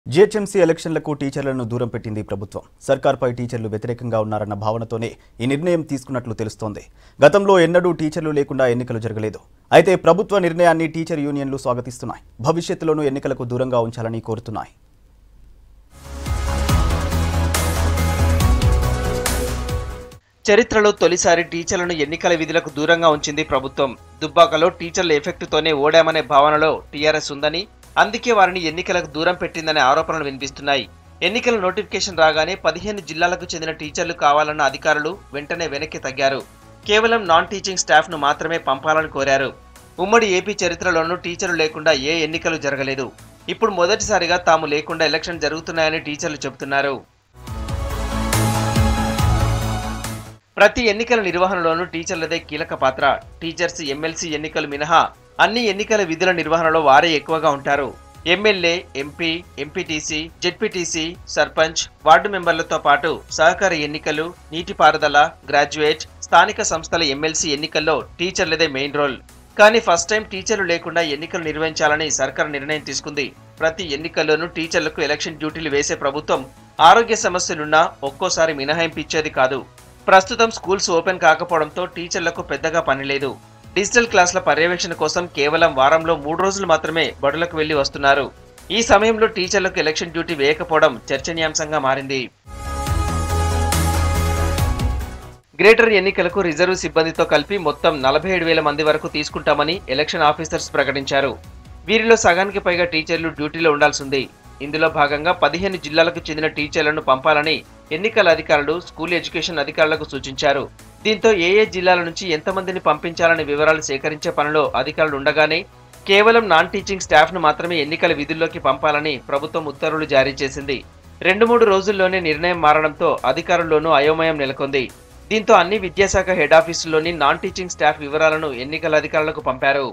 GHMC ఎలక్షన్లకు టీచర్లను దూరం పెట్టింది ప్రభుత్వం సర్కార్పై టీచర్లు వ్యతిరేకంగా ఉన్నారన్న భావనతోనే ఈ నిర్ణయం తీసుకున్నట్లు తెలుస్తోంది గతంలో ఎన్నడూ టీచర్లు లేకుండా ఎన్నికలు జరగలేదు అయితే ప్రభుత్వ నిర్ణయాన్ని టీచర్ యూనియన్లు స్వాగతిస్తున్నాయి భవిష్యత్తులోనూ ఎన్నికలకు దూరంగా ఉంచాలని కోరుతున్నాయి చరిత్రలో తొలిసారి టీచర్లను ఎన్నికల విధులకు దూరంగా ఉంచింది ప్రభుత్వం దుబ్బాకలో టీచర్ల ఎఫెక్టుతోనే ఓడామనే భావనలో టీఆర్ఎస్ ఉందని అందుకే వారిని ఎన్నికలకు దూరం పెట్టిందనే ఆరోపణలు వినిపిస్తున్నాయి ఎన్నికల నోటిఫికేషన్ రాగానే పదిహేను జిల్లాలకు చెందిన టీచర్లు కావాలన్న అధికారులు వెంటనే వెనక్కి తగ్గారు కేవలం నాన్ టీచింగ్ స్టాఫ్ ను మాత్రమే పంపాలని కోరారు ఉమ్మడి ఏపీ చరిత్రలోనూ టీచర్లు లేకుండా ఏ ఎన్నికలు జరగలేదు ఇప్పుడు మొదటిసారిగా తాము లేకుండా ఎలక్షన్ జరుగుతున్నాయని టీచర్లు చెబుతున్నారు ప్రతి ఎన్నికల నిర్వహణలోనూ టీచర్లదే కీలక పాత్ర టీచర్స్ ఎమ్మెల్సీ ఎన్నికలు మినహా అన్ని ఎన్నికల విధుల నిర్వహణలో వారే ఎక్కువగా ఉంటారు MLA MP MPTC ZPTC sarpanch ward మెంబర్లతో పాటు సహకార ఎన్నికలు నీటిపారుదల గ్రాడ్యుయేట్ స్థానిక సంస్థల ఎమ్మెల్సీ ఎన్నికల్లో టీచర్లదే మెయిన్ రోల్ కానీ ఫస్ట్ టైం టీచర్లు లేకుండా ఎన్నికలు నిర్వహించాలని సర్కార్ నిర్ణయం తీసుకుంది ప్రతి ఎన్నికల్లోనూ టీచర్లకు ఎలక్షన్ డ్యూటీలు వేసే ప్రభుత్వం ఆరోగ్య సమస్యలున్నా ఒక్కోసారి మినహాయింపు ఇచ్చేది కాదు ప్రస్తుతం స్కూల్స్ ఓపెన్ కాకపోవడంతో టీచర్లకు పెద్దగా పని లేదు డిజిటల్ క్లాసుల పర్యవేక్షణ కోసం కేవలం వారంలో మూడు రోజులు మాత్రమే బడులకు వెళ్లి వస్తున్నారు ఈ సమయంలో టీచర్లకు ఎలక్షన్ డ్యూటీ వేయకపోవడం చర్చనీయాంశంగా మారింది గ్రేటర్ ఎన్నికలకు రిజర్వ్ సిబ్బందితో కలిపి మొత్తం నలభై ఏడు వేల మంది వరకు తీసుకుంటామని ఎలక్షన్ ఆఫీసర్స్ ప్రకటించారు వీరిలో సగానికి పైగా టీచర్లు డ్యూటీలో ఉండాల్సింది ఇందులో భాగంగా పదిహేను జిల్లాలకు చెందిన టీచర్లను పంపాలని ఎన్నికల అధికారులు స్కూల్ ఎడ్యుకేషన్ అధికారులకు సూచించారు దీంతో ఏ ఏ జిల్లాల నుంచి ఎంతమందిని పంపించాలనే వివరాలు సేకరించే పనిలో అధికారులు ఉండగానే కేవలం నాన్ టీచింగ్ స్టాఫ్ ను మాత్రమే ఎన్నికల విధుల్లోకి పంపాలని ప్రభుత్వం ఉత్తర్వులు జారీ చేసింది రెండు మూడు రోజుల్లోనే నిర్ణయం మారడంతో అధికారుల్లోనూ అయోమయం నెలకొంది దీంతో అన్ని విద్యాశాఖ హెడ్ ఆఫీసుల్లోని నాన్ టీచింగ్ స్టాఫ్ వివరాలను ఎన్నికల అధికారులకు పంపారు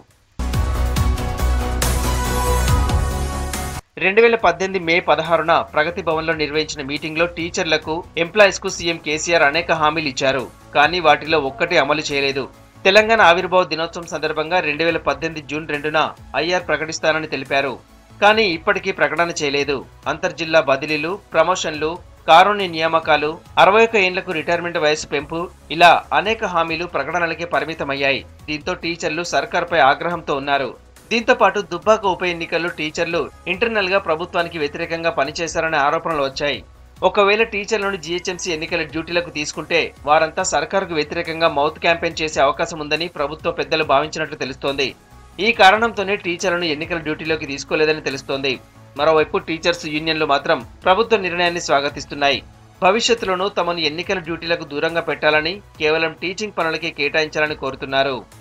రెండు వేల పద్దెనిమిది మే పదహారున ప్రగతి భవన్లో నిర్వహించిన మీటింగ్లో టీచర్లకు ఎంప్లాయీస్ కు సీఎం కేసీఆర్ అనేక హామీలు ఇచ్చారు కానీ వాటిలో ఒక్కటి అమలు చేయలేదు తెలంగాణ ఆవిర్భావ దినోత్సవం సందర్భంగా రెండు వేల పద్దెనిమిది జూన్ రెండున ఐఆర్ ప్రకటిస్తానని తెలిపారు కానీ ఇప్పటికీ ప్రకటన చేయలేదు అంతర్జిల్లా బదిలీలు ప్రమోషన్లు కారుణ్య నియామకాలు అరవై ఒక్క ఏళ్లకు రిటైర్మెంట్ వయసు పెంపు ఇలా అనేక హామీలు ప్రకటనలకే పరిమితమయ్యాయి దీంతో టీచర్లు సర్కార్పై ఆగ్రహంతో ఉన్నారు దీంతో పాటు దుబ్బాక ఉప ఎన్నికల్లో టీచర్లు ఇంటర్నల్ గా ప్రభుత్వానికి వ్యతిరేకంగా పనిచేశారనే ఆరోపణలు వచ్చాయి ఒకవేళ టీచర్లను జీహెచ్ఎంసీ ఎన్నికల డ్యూటీలకు తీసుకుంటే వారంతా సర్కారుకు వ్యతిరేకంగా మౌత్ క్యాంపెయిన్ చేసే అవకాశం ఉందని ప్రభుత్వ పెద్దలు భావించినట్లు తెలుస్తోంది ఈ కారణంతోనే టీచర్లను ఎన్నికల డ్యూటీలోకి తీసుకోలేదని తెలుస్తోంది మరోవైపు టీచర్స్ యూనియన్లు మాత్రం ప్రభుత్వ నిర్ణయాన్ని స్వాగతిస్తున్నాయి భవిష్యత్తులోనూ తమను ఎన్నికల డ్యూటీలకు దూరంగా పెట్టాలని కేవలం టీచింగ్ పనులకే కేటాయించాలని కోరుతున్నారు